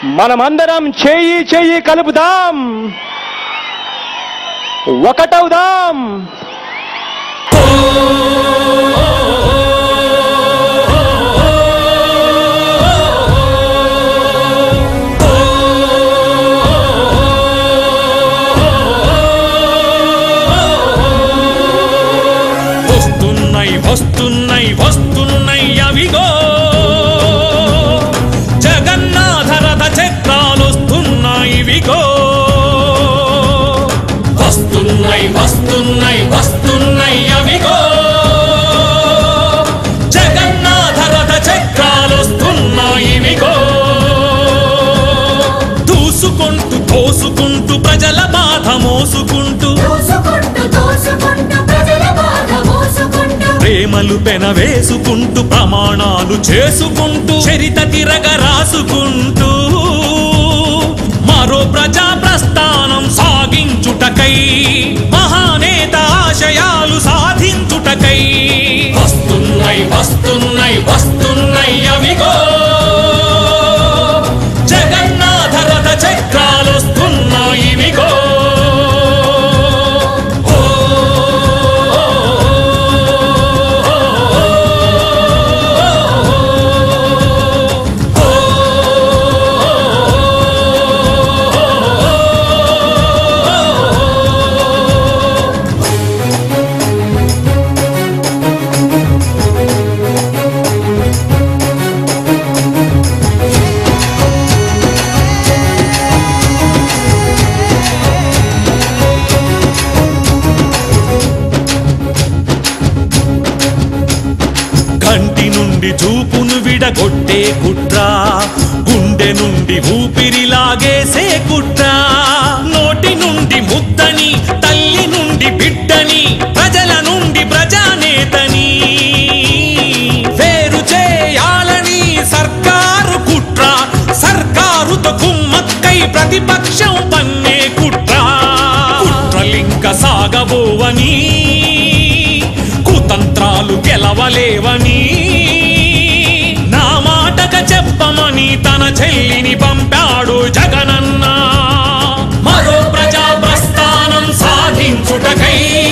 మనమందరం చేయి చేయి కలుపుదాం ఒకటవుదాం వస్తున్నాయి వస్తున్నాయి వస్తున్నాయి అవిగో జగన్నాథ రథ చక్రాలు వస్తున్నాయి విగో వస్తున్నాయి వస్తున్నాయి వస్తున్నాయి అవిగో జగన్నాథ రథ చక్రాలు వస్తున్నాయి విగో దూసుకుంటూ తోసుకుంటూ ప్రజల బాధ మోసుకుంటూ దోసుకుంటూ దోసుకుంటూ ప్రజల బాధ మోసుకుంటూ ప్రేమలు పెనవేసుకుంటూ ప్రమాణాలు చేసుకుంటూ చరిత తిరగ రాసుకుంటూ మరో ప్రజా ప్రస్థానం సాగించుటకై మహానేత ఆశయాలు సాధించుటకై వస్తున్నాయి వస్తున్నాయి వస్తున్నాయి అవిగో జగన్నాథ రథ చక్రాలు వస్తున్నాయి ఇవిగో కంటి నుండి చూపును విడగొట్టే కుట్ర గుండె నుండి ఊపిరి లాగేసే కుట్ర నోటి నుండి ముద్దని తల్లి నుండి బిడ్డని ప్రజల నుండి ప్రజానేతని వేరు చేయాలని సర్కారు కుట్ర సర్కారుతో కుమ్మక్కై ప్రతిపక్షం పన్నే కుట్ర కుట్రలింక సాగబోవని కుతంత్రాలు గెలవలేవని నా మాటక చెప్పమని తన చెల్లిని పంపాడు జగనన్న మరో ప్రజా ప్రస్థానం సాధించుటకై